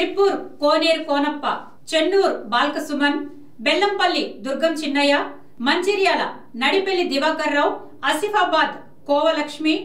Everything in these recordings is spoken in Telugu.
Sirpur Koneru Konappa Chennur Balkasuman Bellampalli Durgam Chinnaiah Mancherial Nadipelli Diwakar Rao Asifabad Kovalakshmi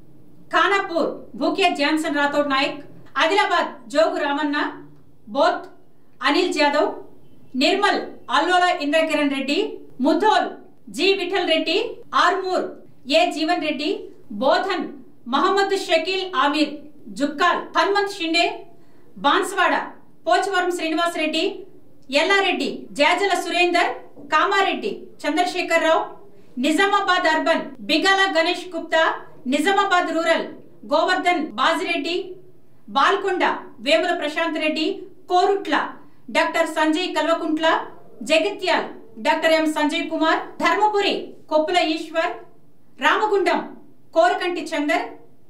Khanapur Bhuke Johnson Rathod Naik Adilabad Jogu Ramanna Boath Anil Jadhav Nirmal Allola Indrakaran Reddy Mudhole G Vittal Reddy Armoor A Jeevan Reddy Bodhan Mohammed Shakeel Aamir Jukkal Hanumanth Shinde Banswada Pochavaram Srinivas Reddy Yellareddy Jajala Surender Kamareddy Chandrashekar Rao Nizamabad urban Bigala Ganesh Gupta Nizamabad rural Govardhan Bajireddy Balkonda Vemula Prashanth Reddy Korutla doctor Sanjay Kalvakuntla Jagtial doctor M Sanjay Kumar Dharmapuri Koppula Eshwar Ramagundam Korukanti Chander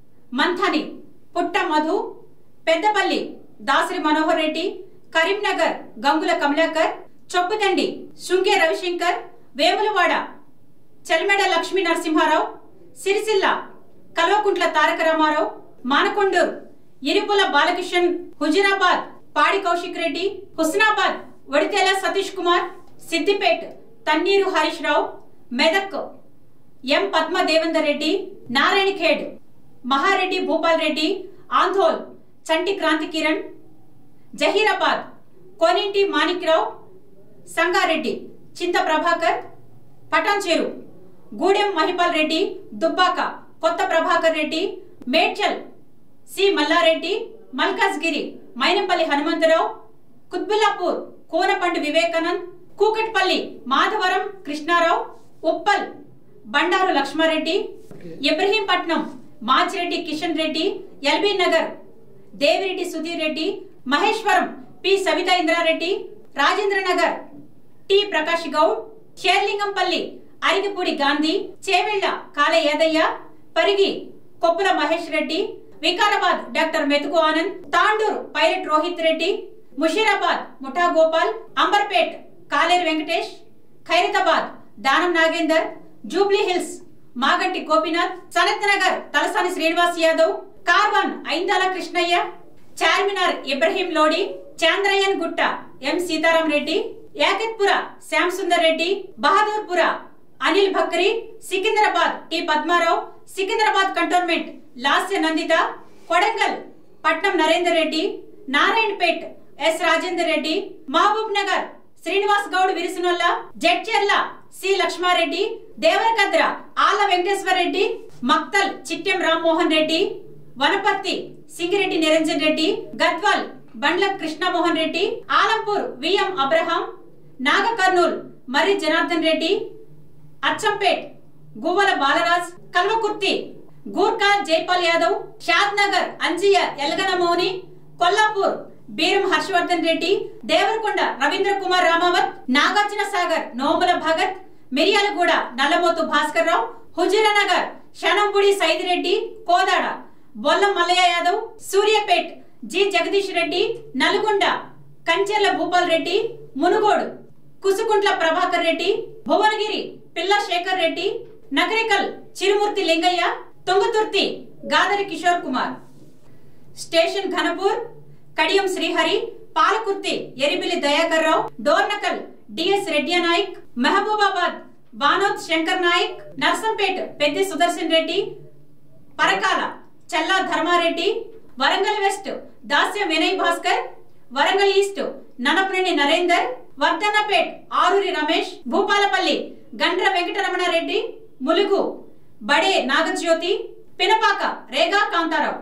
Manthani Putta Madhu Peddapalli Dasari Manohar Reddy Karimnagar Gangula Kamalakar చొప్పుదండి శృంగే Ravishankar Vemulawada చలిమెడ Lakshmi Narasimha Rao Sircilla Kalvakuntla తారక రామారావు మానకొండూరు ఇరుపుల బాలకిషన్ హుజురాబాద్ పాడి కౌశిక్ రెడ్డి హుస్నాబాద్ వడితేల సతీష్ కుమార్ సిద్దిపేట్ తన్నీరు హరీష్ రావు మెదక్ ఎం పద్మ దేవేందర్ రెడ్డి నారాయణఖేడ్ మహారెడ్డి భూపాల్ రెడ్డి ఆంధోల్ చంటి క్రాంతి కిరణ్ జహీరాబాద్ కోనింటి మాణిక్రావు సంగారెడ్డి చింత Prabhakar Patancheru Gudem Mahipal Reddy Dubbaka Kotha Prabhakar Reddy Medchal C Mallareddy Malkajgiri Mynampally Hanumantharao Quthbullapur Konapandu Vivekanand Kukatpally Madhavaram Krishnarao Uppal Bandaru Laxmareddy Ibrahimpatnam Machireddy Kishan Reddy LB Nagar Devireddy Sudheer Reddy Maheshwaram P Savitha Indrareddy Rajendra Nagar T Prakash Goud Serilingampally Arikepudi Gandhi Chevella Kale Yadaiah Pargi Koppula Mahesh Reddy Vikarabad doctor Methuku Anand Tandur pilot Rohith Reddy Musheerabad Muta Gopal Amberpet Kaleru Venkatesh Khairatabad Danam Nagender Jubilee Hills Maganti Gopinath Sanath Nagar Talasani Srinivas Yadav Karwan Aindala Krishnaiah Charminar Ibrahim Lodi Chandrayan Gutta M Sitaram Reddy Yakutpura Shyam Sunder Reddy Bahadurpura Anil Bakri Secunderabad T Padmarao Secunderabad cantonment Lasya Nanditha Kodangal Patnam Narender Reddy Narayanpet S Rajender Reddy Mahbub Nagar Srinivas Goud విరిసినొల్ల Jadcherla C Laxmareddy Devarakadra Alla Venkateshwara Reddy Makthal Chittem Rammohan Reddy Wanaparthy Singireddy Niranjan Reddy Gadwal Bandla Krishnamohan Reddy Alampur VM Abraham Naga Kurnool Marri Janardhan Reddy Achampet Guvvala Balaraj Kalwakurthy Gurka Jaipal Yadav Shad Nagar Anjaiah Elgana Moni Kollapur Beeram Harshavardhan Reddy Devarakonda Ravindra Kumar Ramavath Nagarjuna Sagar Nomula Bhagath Miryalaguda Nallamothu Bhaskar Rao Huzurnagar Shanampudi Saidireddy Kodad Bollam Mallaiah Yadav Suryapet G Jagadish Reddy Nalgonda Kancharla Bhupal Reddy Munugode Kusukuntla Prabhakar Reddy Bhuvanagiri Pilla Shekar Reddy Nakrekal Chirumarthi Lingaiah Thungathurthi Gadari Kishore Kumar station Ghanpur Kadiyam Srihari Palakurthi Errabelli Dayakar Rao Dornakal DS Reddy Naik Mahabubabad Banoth Shankar Naik Narsampet Peddi Sudarshan Reddy Parkal Challa Dharmareddy Warangal west Dasyam Vinay Bhaskar Warangal east Nannapaneni Narender Wardhannapet Aroori Ramesh Bhupalpally Gandra Venkataramanareddy Mulugu Bade Nagajyothi Pinapaka Rega Kantharao